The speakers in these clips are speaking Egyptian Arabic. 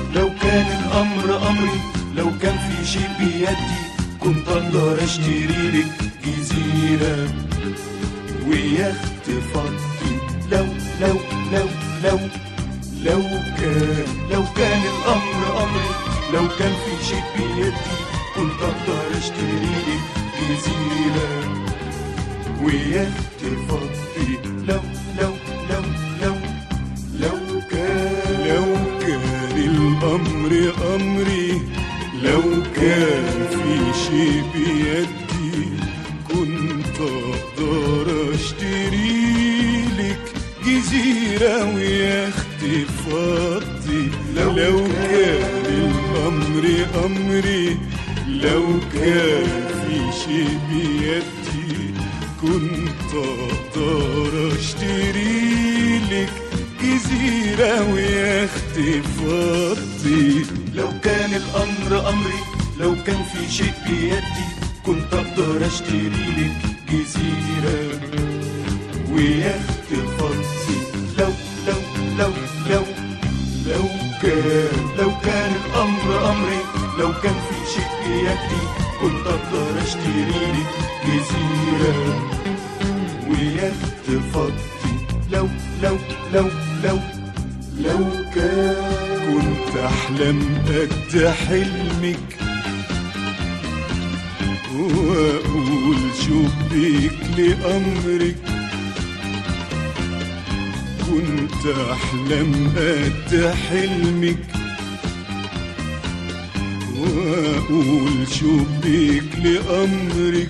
لو كان الأمر أمري لو كان في شيء بيدي كنت أقدر أشتري لك جزيرة ويخت فضي لو لو لو لو لو كان لو كان الأمر أمري لو كان في شيء بيدي كنت أقدر أشتري لك جزيرة ويخت فضي لو لو لو لو لو كان لو كان الأمر أمري لو كان في شيء بيدي كنت أقدر أشتري لك جزيرة ويخت فضي لو لو كان الأمر أمري لو كان في شيء بيدي كنت أقدر أشتري لك جزيرة ويخت فضي لو كان الأمر أمري لو كان في شيء بيدي كنت أقدر أشتري لك جزيرة ويخت فضي لو لو لو لو لو كان لو كان الأمر أمري لو كان في شيء بيدي كنت أقدر أشتري لك جزيرة ويخت فضي لو لو لو لو لو كان كنت أحلم قد حلمك وأقول شبيك لأمرك كنت أحلم قد حلمك وأقول شبيك لأمرك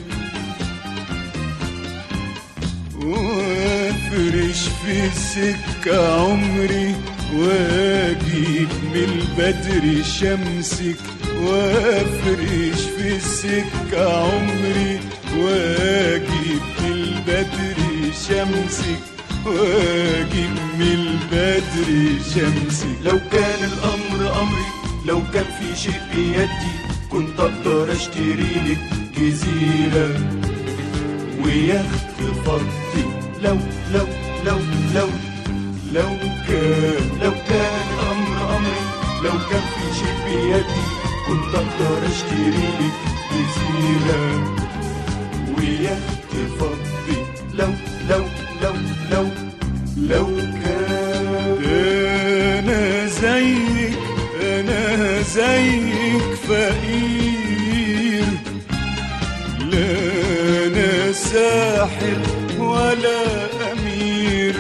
وافرش في السكة عمري واجيب من البدر شمسك وافرش في السكة عمري واجيب من البدر شمسك واجيب من البدر شمسك لو كان الأمر أمري لو كان في شيء بيدي كنت أقدر أشتري لك جزيرة ويخت فضي لو لو لو لو لو كان لو كان الأمر أمري لو كان في شيء بيدي كنت أقدر أشتري لك جزيرة ويخت فضي لو لو لو لو لو كان انا زيك انا زيك فقير لا انا ساحر ولا امير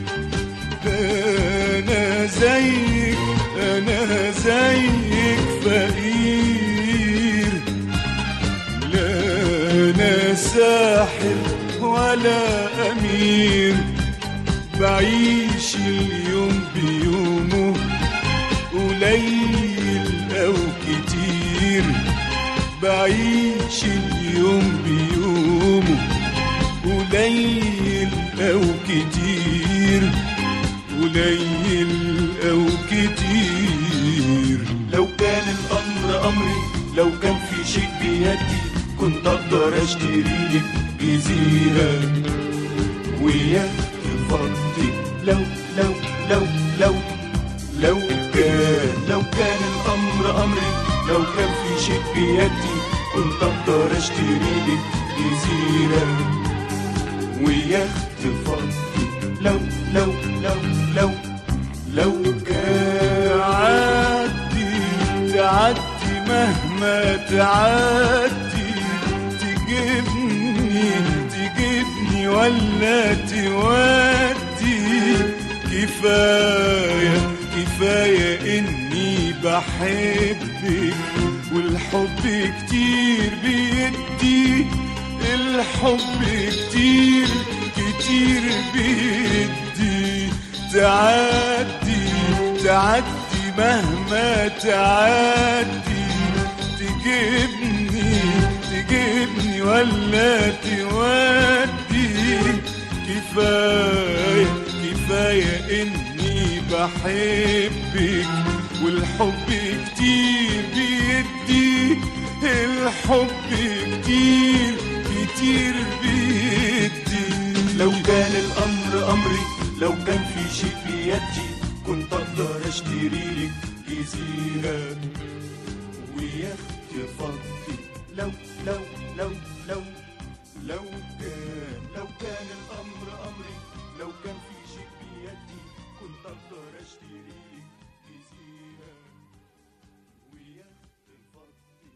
انا زيك انا زيك فقير لا انا ساحر ولا امير بعيش اليوم بيومه قليل او كتير بعيش اليوم بيومه قليل او كتير قليل او كتير لو كان الأمر أمري لو كان في شيء بيدي كنت أقدر أشتري لك جزيرة ويخت فضي لو لو لو لو لو كان لو كان الأمر أمري لو كان في شيء بيدي كنت أقدر أشتري لك جزيرة ويخت فضي لو لو لو لو لو كان تعدي تعدي مهما تعدي تجيبني تجيبني ولا تودي كفاية كفاية إني بحبك والحب كتير بيدي الحب كتير كتير بيدي تعدي تعدي مهما تعدي تجيبني تجيبني ولا تودي كفاية كفاية إني بحبك والحب كتير بيدي الحب كتير كتير بيدي لو كان الأمر أمري لو كان في شيء بيدي كنت أقدر أشتري لك جزيرة ويخت فضي لو لو لو لو لو كان لو كان الأمر أمري لو كان في شيء بيدي كنت أقدر أشتري لك جزيرة ويخت فضي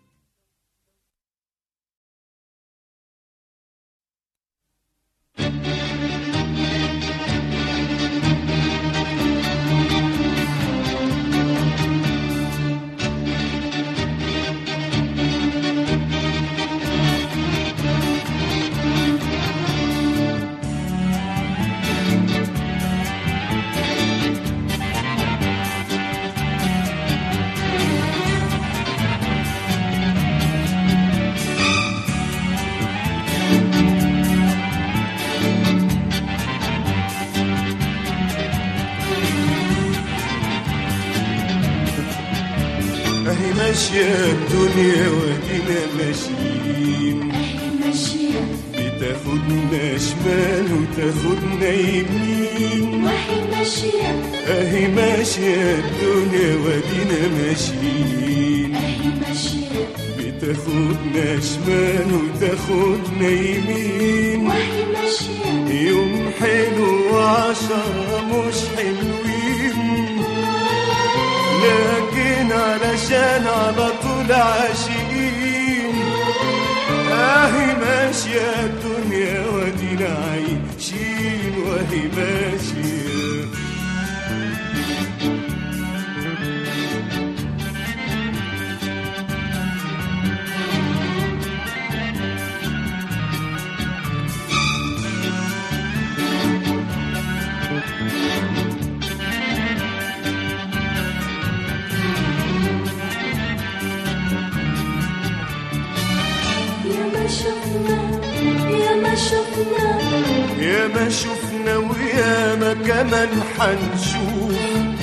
أهي ماشية الدنيا وادينا ماشيين ماشية بتاخدنا شمال وتاخدنا يمين وهي ماشية أهي ماشية الدنيا وادينا ماشيين أهي ماشية بتاخدنا شمال وتاخدنا يمين وهي ماشية يوم حلو وعشرة مش حلوين لكن علشان على طول عاشقين اهي ماشية الدنيا ودينا عايشين وهي ماشية يا ما شفنا يا ما شفنا يا ما شفنا ويا ما كمان حنشوف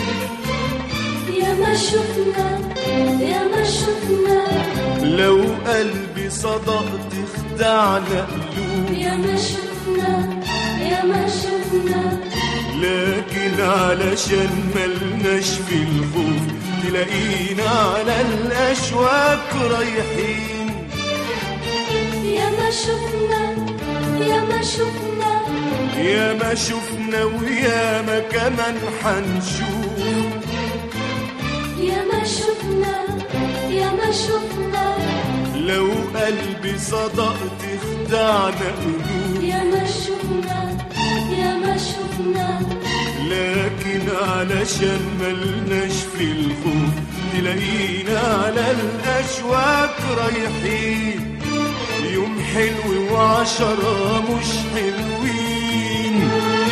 يا ما شفنا يا ما شفنا لو قلبي صدق تخدعنا قلوب يا ما شفنا يا ما شفنا لكن علشان ملناش في الخوف تلاقينا على الأشواك رايحين يا ما شفنا يا ما شفنا يا ما شفنا ويا ما كمان حنشوف يا ما شفنا يا ما شفنا لو قلبي صدق تخدعنا قلوب يا ما شفنا يا ما شفنا لكن علشان ملناش في الخوف تلاقينا على الأشواك رايحين يوم حلو وعشرة مش حلوين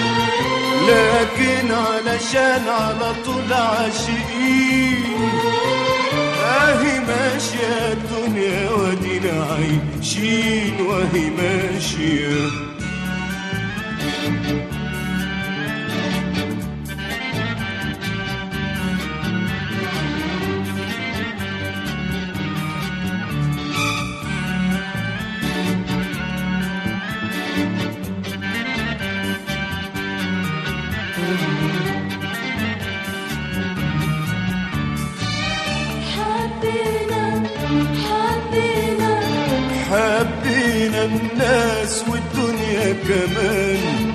لكن علشان على طول عاشقين اهي ماشية الدنيا ودينا عايشين وهي ماشية حبينا حبينا حبينا الناس والدنيا كمان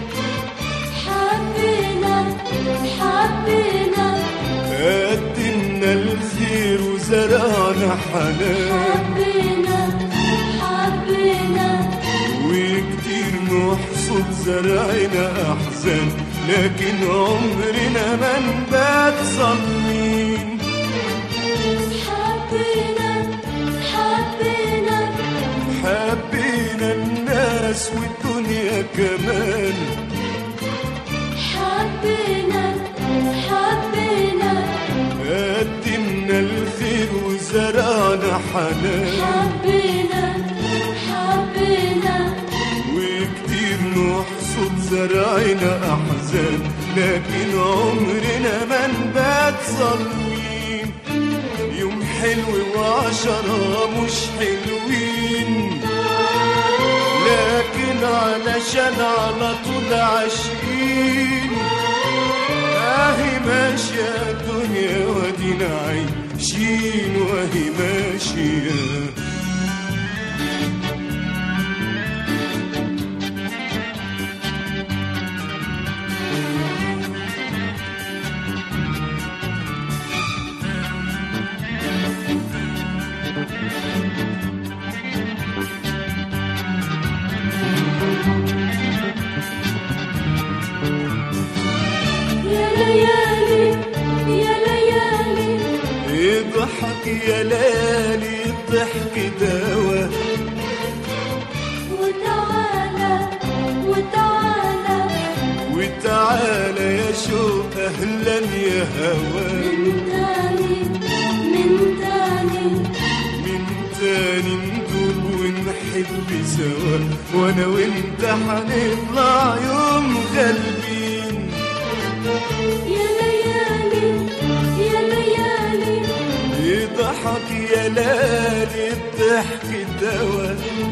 حبينا حبينا قدمنا الخير وزرعنا حنان حبينا حبينا وكتير نحصد زرعنا أحزان لكن عمرنا ما نبات ظالمين حبينا حبينا حبينا الناس والدنيا كمان حبينا حبينا قدمنا الخير وزرعنا حنان حبينا حبينا وكتير نحصد زرعنا أحزان لكن عمرنا ما نبات ظالمين يوم حلو وعشرة مش حلوين لكن علشان على طول عاشقين اهي ماشية الدنيا ودينا عايشين وهي ماشية يا ليالي يا ليالي اضحك يا ليالي الضحك دواء وتعالى وتعالى وتعالى يا شوق اهلا يا هوا من تاني من تاني من تاني ندوب ونحب سوا وانا وانت هنطلع يوم غالبين يا ليالي يا ليالي يضحك يا ليالي الضحك دواء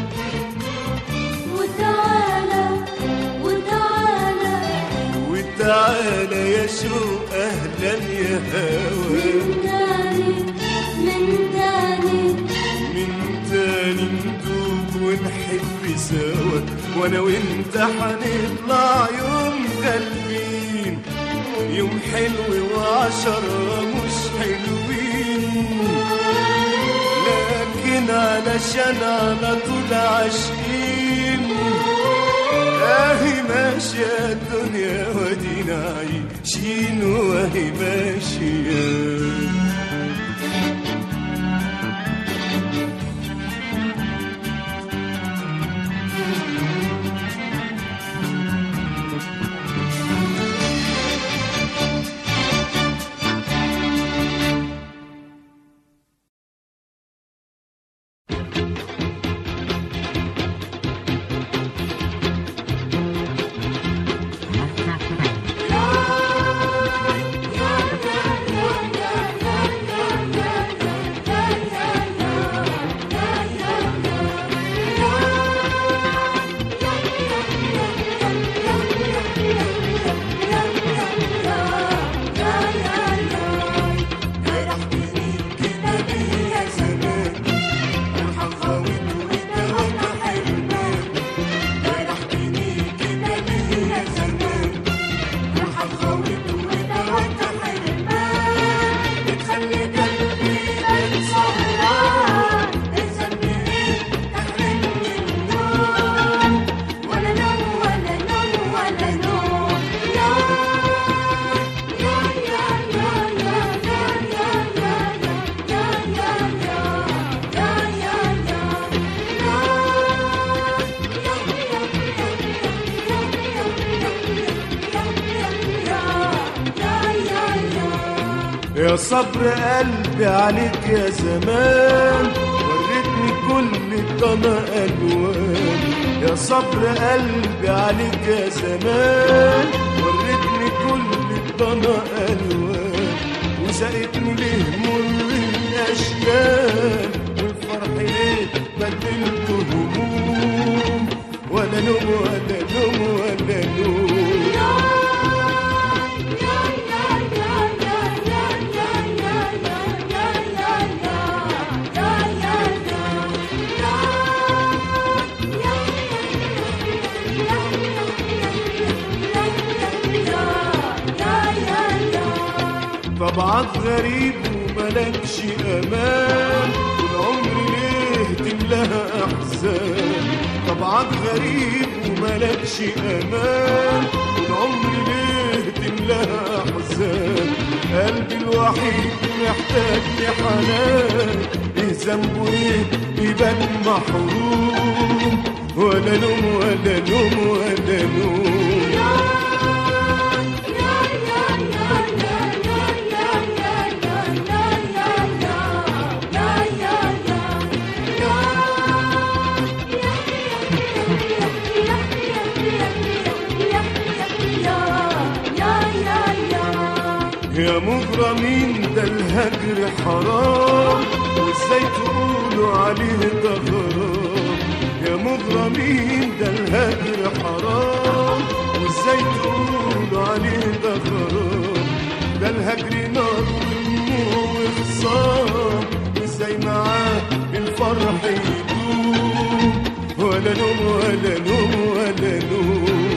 وتعالى وتعالى وتعالى يا شوق اهلا يا هوا من تاني من تاني من تاني ندوب ونحب سوا وانا وانت هنطلع يوم غالبين يوم حلو وعشرة مش حلوين لكن علشان على طول عاشقين اهي ماشية الدنيا ودينا عايشين وهي ماشية يا صبر قلبي عليك يا زمان وريتني كل الضنا الوان يا صبر قلبي عليك يا زمان وريتني كل الضنا الوان وسقتني ليه مر الاشكال والفرح ليه بدلته هموم ولا نوم ولا نوم ولا نوم طبعك غريب وملكش امان والعمر ليه تملاها احزان طبعك غريب وملكش امان والعمر ليه تملاها احزان قلبي الوحيد محتاج لحنان ايه ذنبه ايه يبان محروم ولا نوم ولا نوم ولا نوم يا مغرمين ده الهجر حرام وازاي تقولوا عليه ده غرام يا مغرمين ده الهجر حرام وازاي تقولوا عليه ده غرام الهجر نار ودموع وخصام ازاي معاه الفرح يدوم ولا نوم ولا نوم ولا نوم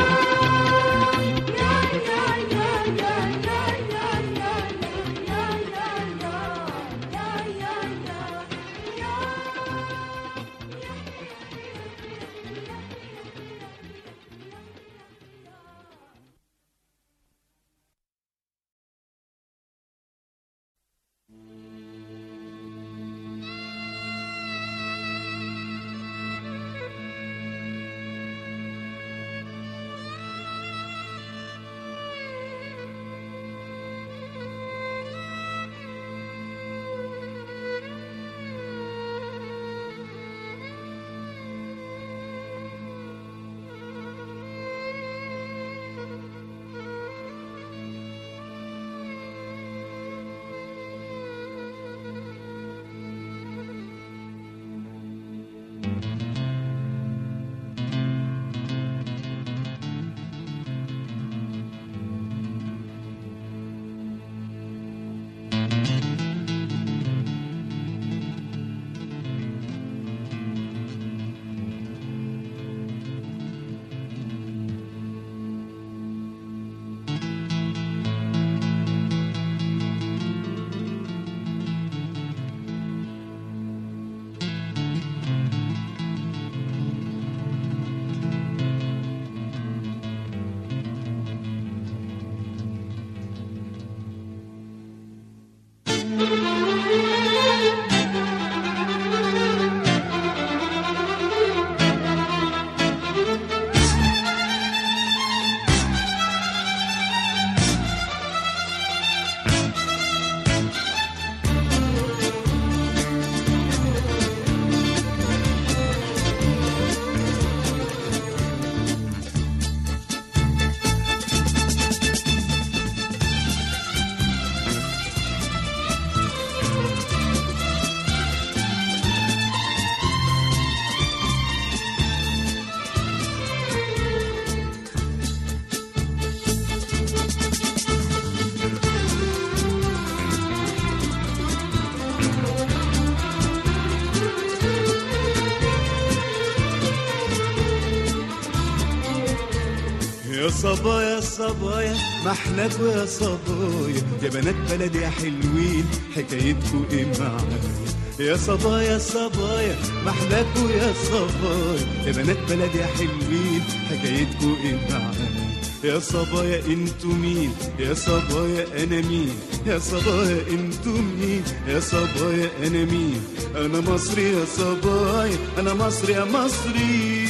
يا صبايا صبايا محلاكوا يا صبايا يا بنات بلدي يا حلوين حكايتكوا ايه معايا يا صبايا صبايا محلاكوا يا صبايا يا بنات بلدي يا حلوين حكايتكوا ايه معايا يا صبايا انتوا مين يا صبايا انا مين يا صبايا انتوا مين يا صبايا انا مين انا مصري يا صبايا انا مصري يا مصري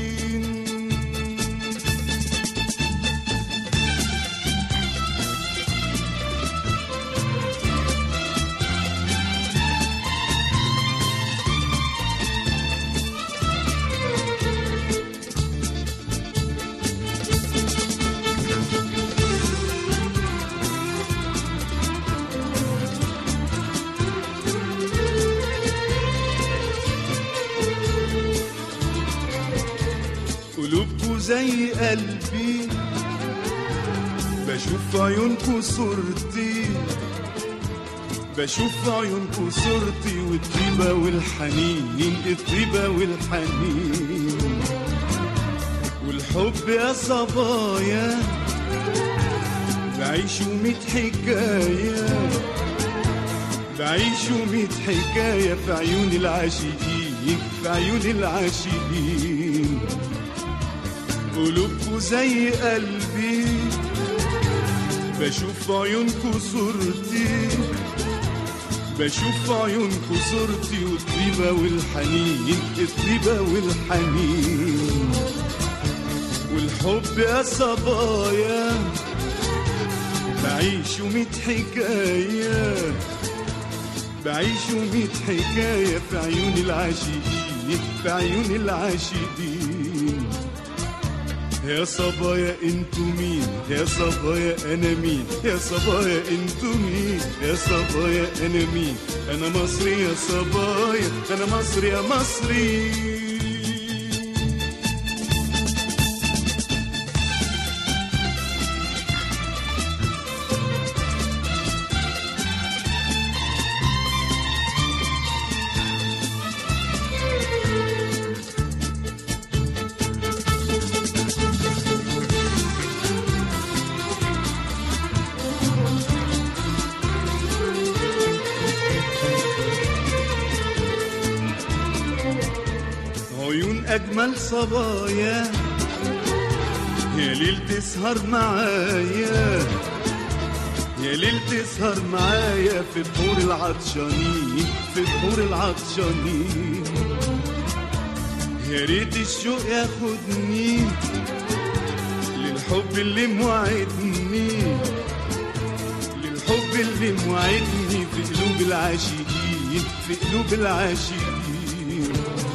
قلوبكوا زي قلبي بشوف في عيونكوا صورتي بشوف في عيونكوا صورتي والطيبة والحنين الطيبة والحنين والحب يا صبايا بعيشوا ميت حكاية بعيشوا ميت حكاية في عيون العاشقين في عيون العاشقين قلوبكوا زي قلبي بشوف في عيونكوا صورتي بشوف في عيونكوا صورتي والطيبة والحنين الطيبة والحنين والحب يا صبايا بعيش ميت حكاية بعيش ميت حكاية في عيون العاشقين في عيون العاشقين يا صبايا انتوا مين يا صبايا انا مين يا صبايا انتوا مين يا صبايا انا مين انا مصري يا صبايا انا مصري يا مصري أجمل صبايا يا ليل تسهر معايا يا ليل تسهر معايا في بحور العطشانين في بحور العطشانين يا ريت الشوق ياخدني للحب اللي موعدني للحب اللي موعدني في قلوب العاشقين في قلوب العاشقين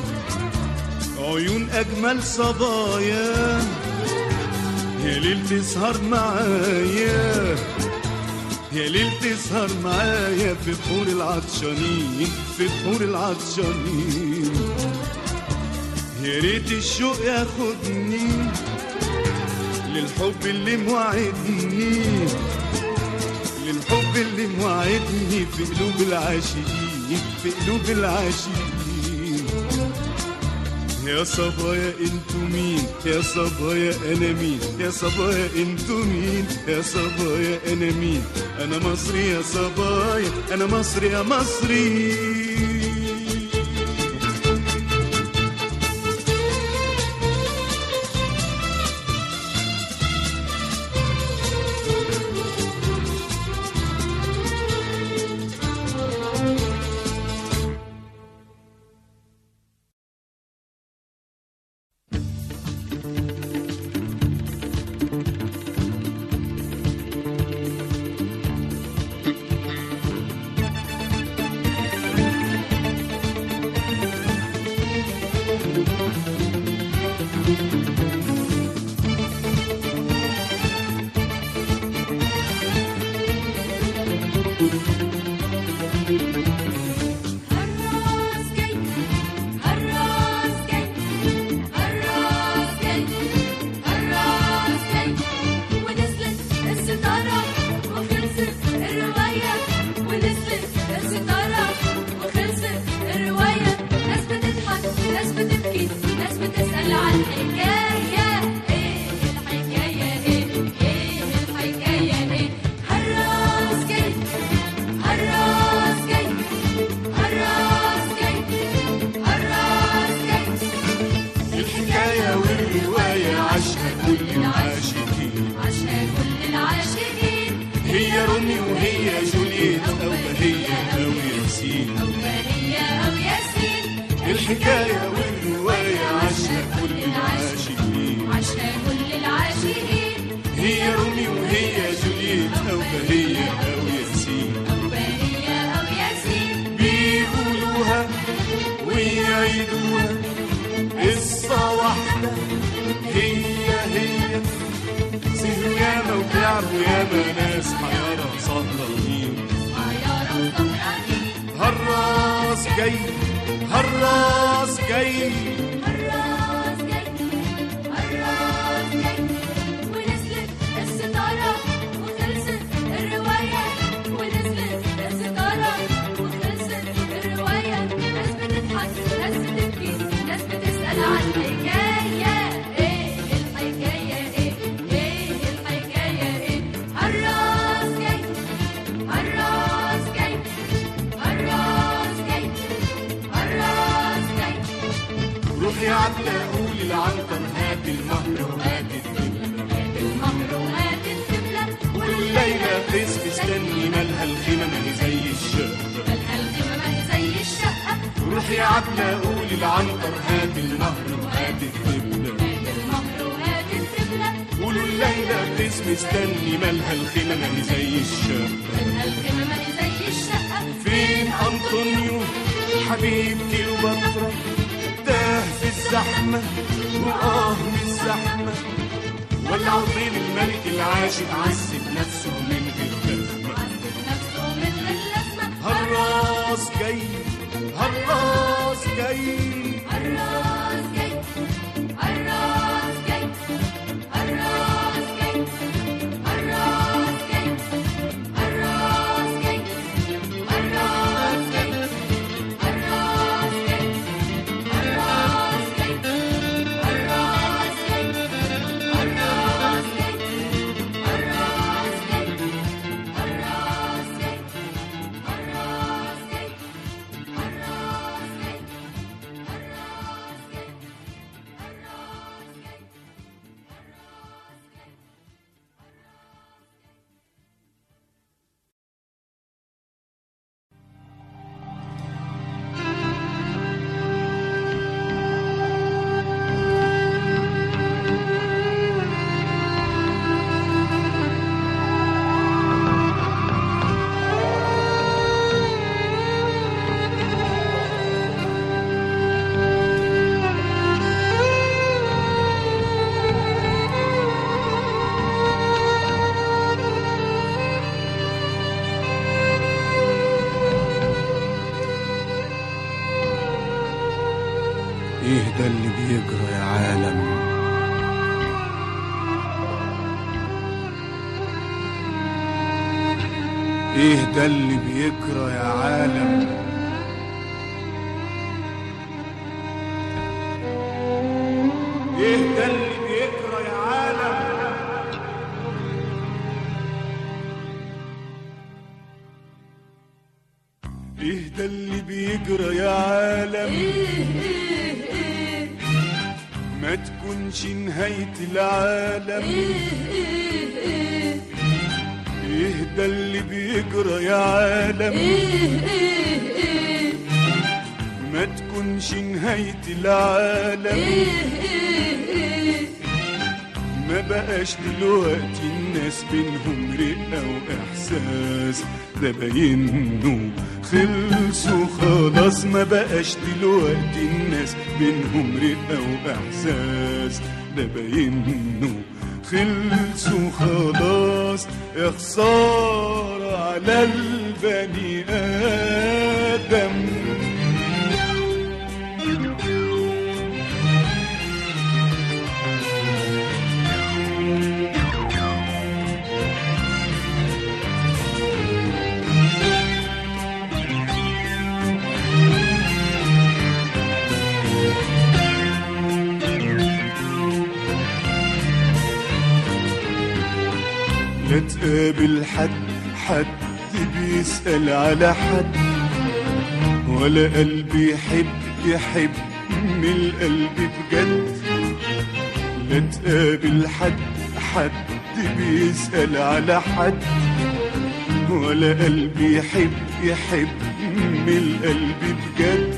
عيون أجمل صبايا يا ليل تسهر معايا يا ليل تسهر معايا في بحور العطشانين في بحور العطشانين يا ريت الشوق ياخدني للحب اللي موعدني للحب اللي موعدني في قلوب العاشقين في قلوب العاشقين يا صبايا انتوا مين يا صبايا انا مين يا صبايا انتوا مين يا صبايا انا مين انا مصري يا صبايا انا مصري يا مصري هالراس جاي هالراس جاي هالراس جاي هالراس جاي ونزلت الستارة وخلصت الرواية ونزلت الستارة وخلصت الرواية ناس بتضحك ناس بتبكي ناس بتسأل عن الحكاية ايه الحكاية ايه ايه الحكاية ايه هالراس جاي هالراس جاي هالراس جاي هالراس جاي الحكاية والرواية عاشها كل العاشقين عشان كل العاشقين هي رومي وهي جولييت أو بهية أو ياسين أو بهية أو ياسين الحكاية والرواية عاشها كل العاشقين عشان كل العاشقين هي رومي وهي جولييت أو بهية أو ياسين أو بهية أو ياسين بيقولوها ويعيدوها قصة واحدة هي هي سهروا ياما وتعبوا ياما ناس حيارى سهرانين عيارة وسهرانين هالراس جاي هالراس جاي الراس جاي الراس جاي ونزلت الستارة وخلصت الرواية ونزلت الستارة وخلصت الرواية ناس بتضحك ناس بتبكي ناس بتسأل عن الحكاية ايه الحكاية ايه ايه الحكاية ايه الراس جاي الراس جاي الراس جاي الراس جاي روحي عدى قولي العنتر هات المهر وهات الدبلة المهر وهات الدبلة والليلة قيس مستني مالها الخيمة ما هي زي الشقة مالها الخيمة ما هي زي الشقة روحي عدى قولي العنتر هات المهر وهات الدبلة هات المهر وهات الدبلة قولوا الليلة قيس مستني مالها الخيمة ما هي زي الشقة مالها الخيمة ما هي زي الشقة فين أنطونيو حبيب كيلوباترا تاه في الزحمة وآه من الزحمة ولعوا طين الملك العاشق عذب نفسه من غير لازمة عذب نفسه من غير لازمة هالراس جاي هالراس جاي الراس جاي الراس جاي الراس جاي الراس جاي الراس جاي الراس جاي الراس جاي الراس جاي الراس جاي الراس جاي الراس جاي الراس جاي الراس جاي الراس جاي الراس ايه ده اللي بيجرى يا عالم ايه ده اللي بيجرى يا عالم ايه ده اللي بيجرى يا عالم ايه ده اللي بيجرى يا عالم ما تكونش نهاية العالم ايه ده اللي بيجرى يا عالم ما تكونش نهاية العالم ما بقاش دلوقتي الناس بينهم رقة وإحساس ده باينه خلصوا خلاص ما بقاش دلوقتي الناس بينهم رقة وإحساس ده باينه خلصوا خلاص يا خسارة على البني آدم لا تقابل حد حد بيسأل على حد ولا قلبي يحب يحب من القلب بجد لا تقابل حد حد بيسأل على حد ولا قلبي يحب يحب من القلب بجد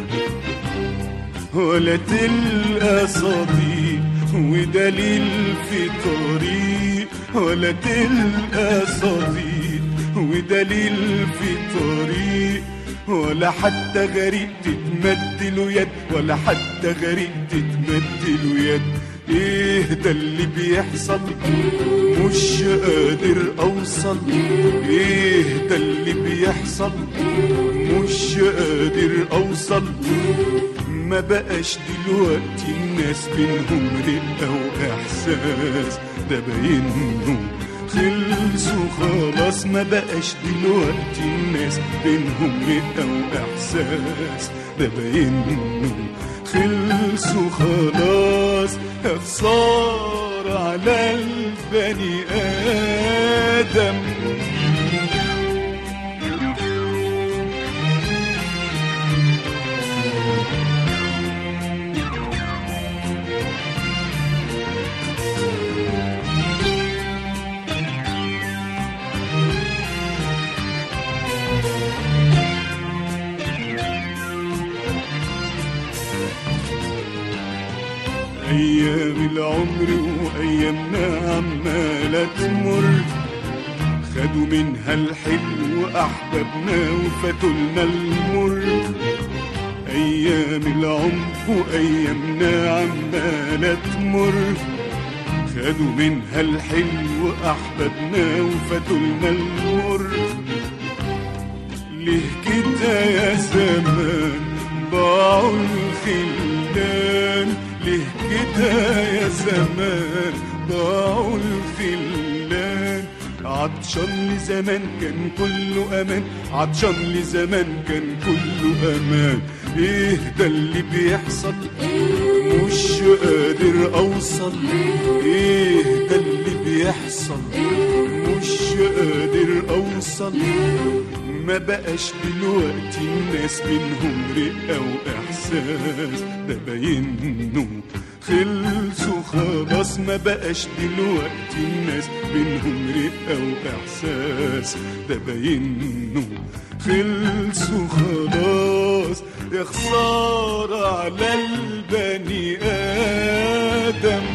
ولا تلقى صديق ودليل في طريق ولا تلقى صديق ودليل في طريق ولا حتى غريب تتمد له يد ولا حتى غريب تتمد له يد ايه ده اللي بيحصل مش قادر اوصل ايه ده اللي بيحصل مش قادر اوصل ما بقاش دلوقتي الناس بينهم رقة وإحساس ده باينه خلصوا خلاص ما بقاش دلوقتي الناس بينهم رقة وإحساس ده باينه خلصوا خلاص يا خسارة على البني آدم أيام العمر وأيامنا عمالة تمر خدوا منها الحلو أحبابنا وفاتولنا المر أيام العمر وأيامنا عمالة تمر خدوا منها الحلو أحبابنا وفاتولنا المر ليه كده يا زمان ضاعوا الخلان ليه كده يا زمان ضاعوا الخلان عطشان لزمان كان كله امان عطشان لزمان كان كله امان ايه ده اللي بيحصل مش قادر اوصل ايه ده اللي بيحصل مش قادر اوصل ما بقاش دلوقتي الناس بينهم رقة وإحساس ده باينه خلصوا خلاص ما بقاش دلوقتي الناس بينهم رقة وإحساس ده باينه خلصوا خلاص يا خسارة على البني آدم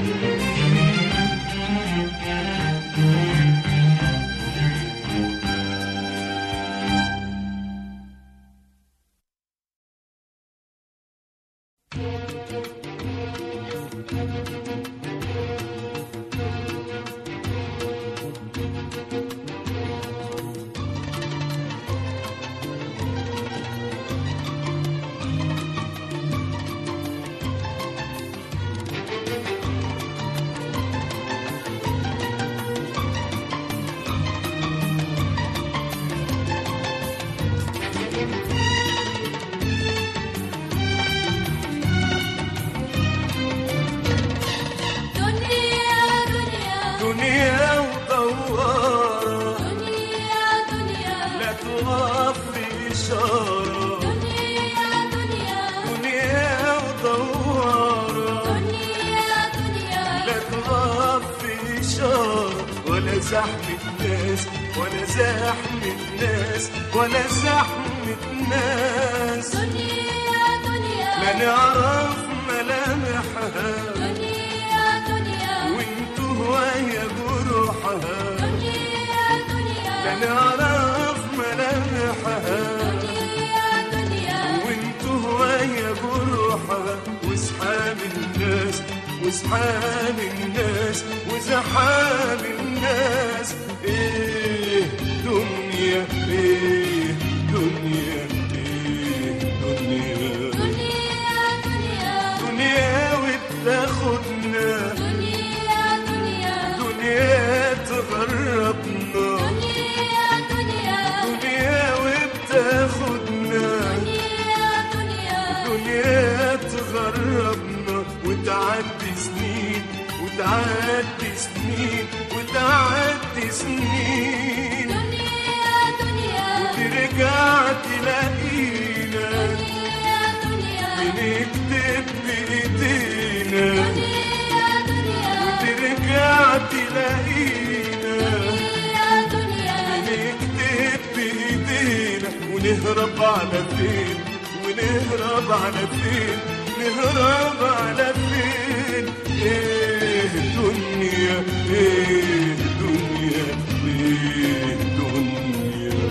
دنيا دنيا دنيا ودوارة دنيا دنيا لا تقف في إشارة دنيا دنيا دنيا ودوارة دنيا دنيا لا تقف في إشارة ولا زحمة ناس ولا زحمة ناس ولا زحمة ناس دنيا دنيا لا نعرف ملامحها دنيا دنيا وانتوا ويا جروحها دنيا دنيا لا نعرف ملامحها دنيا دنيا وانتوا ويا جروحها وزحام الناس وزحام الناس وزحام الناس ايه دنيا ايه دنيا ايه دنيا دنيا دنيا دنيا وبتاخدنا دنيا دنيا دنيا تغربنا دنيا دنيا دنيا وبتاخدنا دنيا دنيا دنيا تغربنا وتعدي سنين وتعدي سنين وتعدي سنين دنيا دنيا ترجع تلاقينا دنيا دنيا بنكتب بإيدينا دنيا دنيا ترجع تلاقينا دنيا دنيا نكتب بإيدينا ونهرب على فين ونهرب على فين نهرب على فين ايه دنيا ايه دنيا ايه دنيا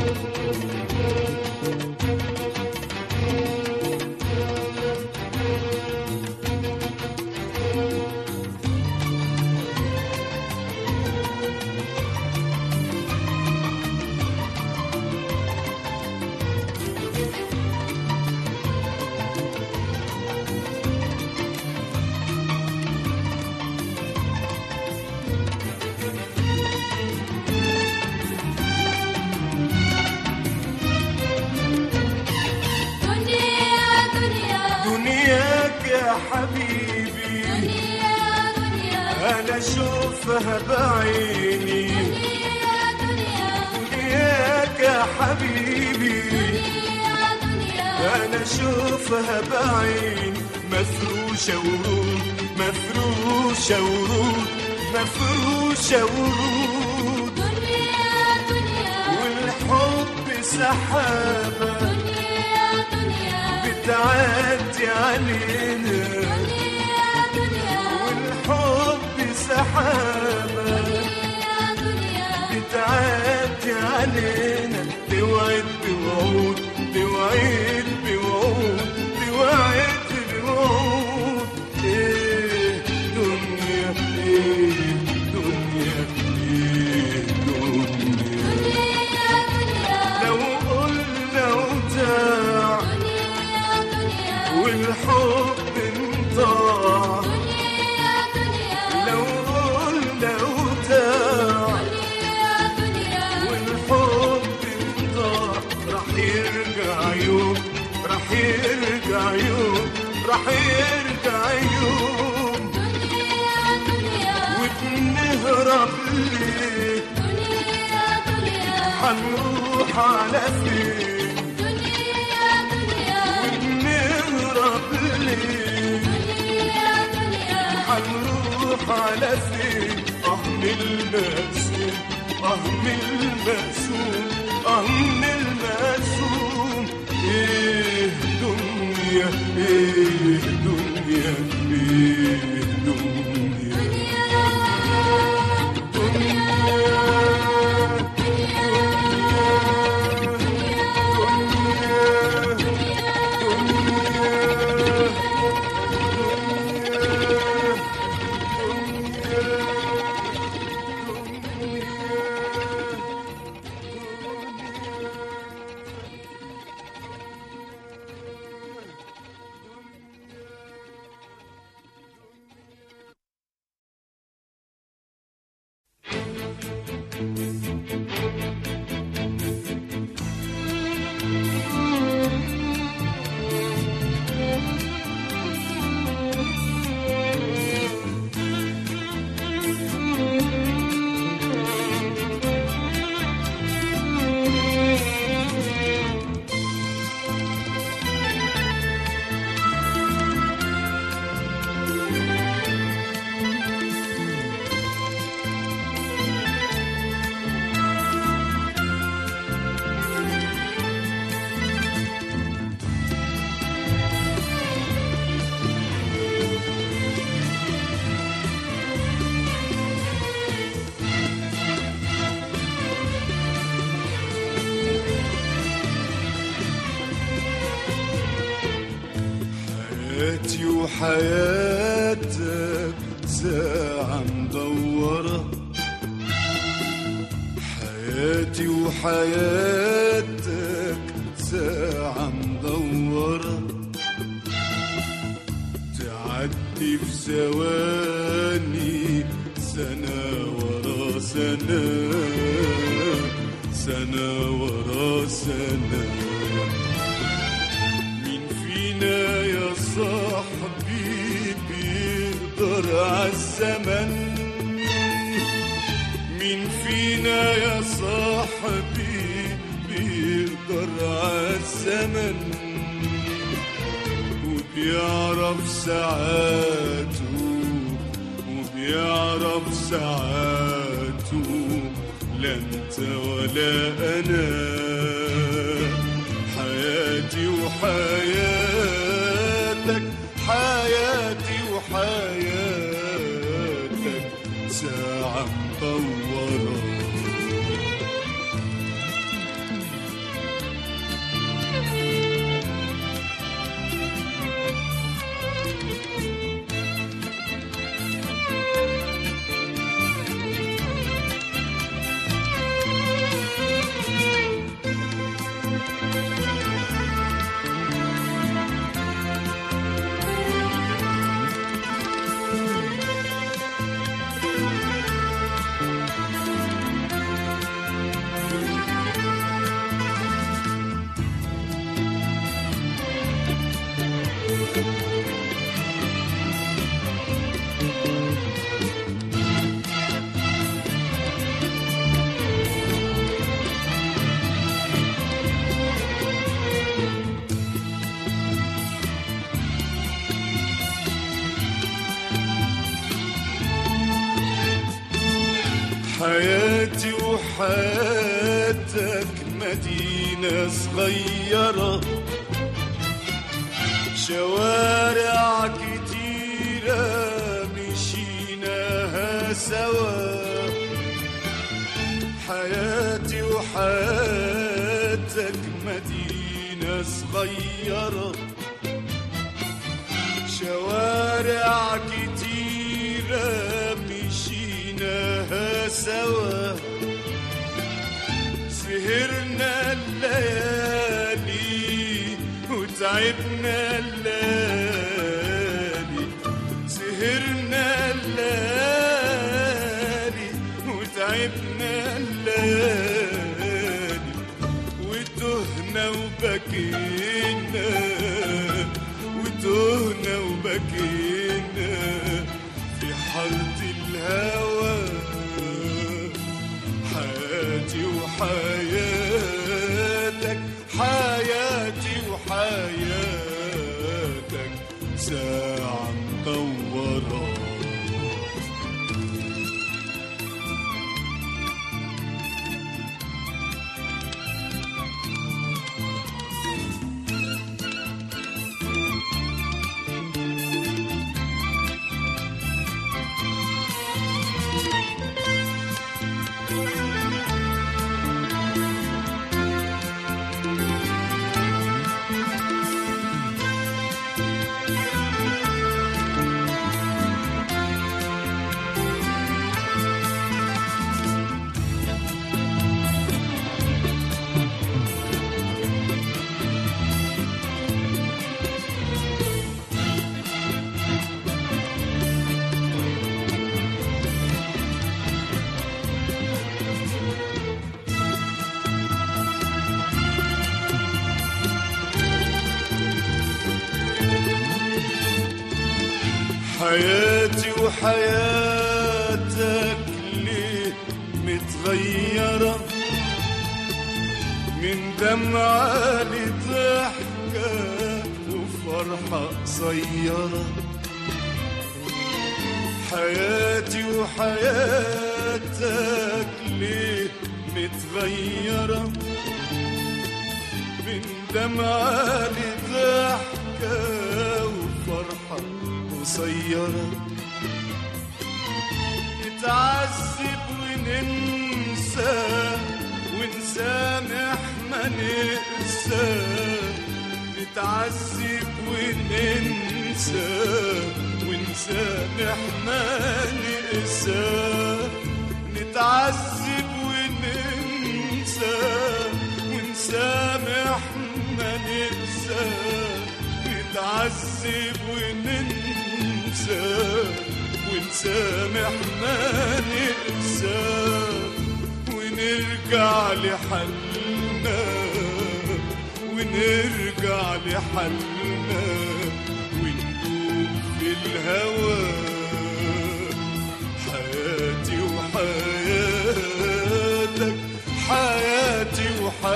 دنيا دنيا دنياك يا حبيبي دنيا دنيا انا اشوفها بعيني دنيا دنيا دنياك يا حبيبي دنيا دنيا انا اشوفها بعين مفروشه ورود مفروشه ورود مفروشه ورود دنيا دنيا والحب سحابه دنيا دنيا بتعدي علينا دنيا دنيا والحب سحابه دنيا دنيا بتعدي علينا توعد بوعود توعد بوعود توعد بوعود ايه دنيا ايه دنيا ايه دنيا دنيا دنيا لو قلنا وداع دنيا دنيا والحب انطاع دنيا دنيا لو قلنا وداع دنيا دنيا والحب انضاع راح يرجع يوم راح يرجع يوم راح يرجع يوم دنيا دنيا وبنهرب ليه دنيا دنيا هنروح على فين دنيا دنيا بنهرب ليه دنيا دنيا هنروح على فين اه من المقسوم اه من المقسوم اه من المقسوم ايه دنيا ايه دنيا ايه دنيا دنيا حياتي وحياتك ساعة مدورة حياتي وحياتك ساعة مدورة تعدي في ثواني سنة ورا سنة سنة ورا سنة مين فينا يا صاحبي بيقدر عالزمن مين فينا يا صاحبي بيقدر عالزمن وبيعرف ساعاته وبيعرف ساعاته لا انت ولا انا حياتي وحياتك حياتي وحياتك ساعة مطورة حياتي وحياتك مدينة صغيرة شوارع كتيرة مشيناها سوا حياتي وحياتك مدينة صغيرة شوارع كتيرة مشيناها سوا سهرنا الليالي وتعبنا الليالي سهرنا الليالي وتعبنا الليالي وتهنا وبكينا وتهنا وبكينا في حارة الهوى حياتي وحياتك حياتي وحياتك ساعة مدورة حياتي وحياتك ليه متغيرة من دمعة لضحكة وفرحة قصيرة حياتي وحياتك ليه متغيرة من دمعة لضحكة وفرحة قصيرة نتعذب وننسى ونسامح ما نقسى نتعذب وننسى وننساه ونسامح ما نقساه نتعذب وننسى ونسامح ما نقسى نتعذب وننسى ونسامح ما نقسى ونرجع لحلنا ونرجع لحلنا وندوب في الهوى حياتي وحياتك حياتي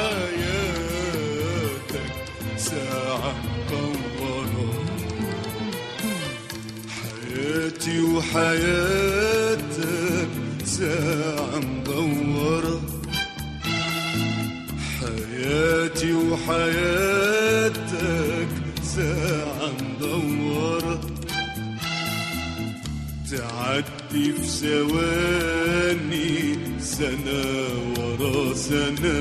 وحياتك ساعة مطورة حياتي وحياتك ساعة مدورة حياتي وحياتك ساعة مدورة تعدي في ثواني سنة ورا سنة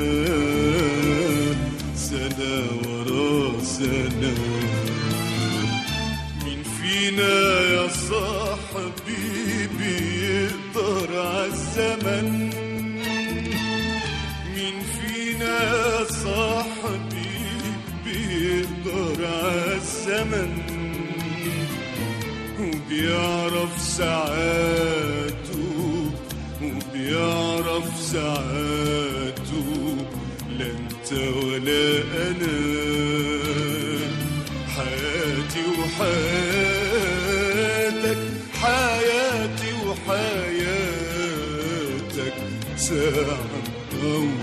سنة ورا سنة مين فينا يا صاحبي بيقدر عالزمن مين فينا يا صاحبي بيقدر عالزمن وبيعرف ساعاته وبيعرف ساعاته لا انت ولا انا حياتي وحياتك حياتي وحياتك ساعة مطولة